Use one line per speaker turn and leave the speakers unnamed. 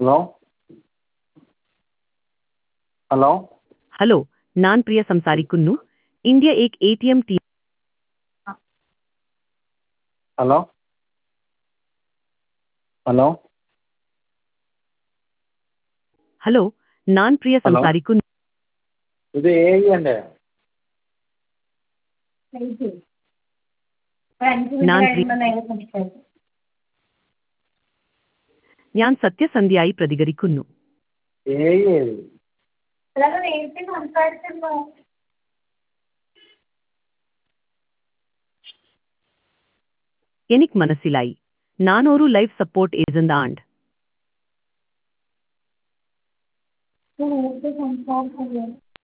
Hello hello
hello ഞാൻ പ്രിയ സംസാരിക്കുന്നു India ഏക് A T M team
hello hello
hello ഞാൻ പ്രിയ
ഹലോ.
സംസാരിക്കുന്നു
ഇത് എ ഐ അല്ലേ
ഞാൻ പ്രി- ഞാൻ സത്യസന്ധ്യയായി പ്രതികരിക്കുന്നു
എ ഐ ഏത്
അല്ലാതെ നേരത്തെ സംസാരിച്ചല്ലോ
എനിക്ക് മനസ്സിലായി ഞാൻ ഒരു ലൈഫ് സപ്പോർട്ട് ഏജന്റ് ആണ്
നേരത്തെ സംസാരിച്ചല്ലോ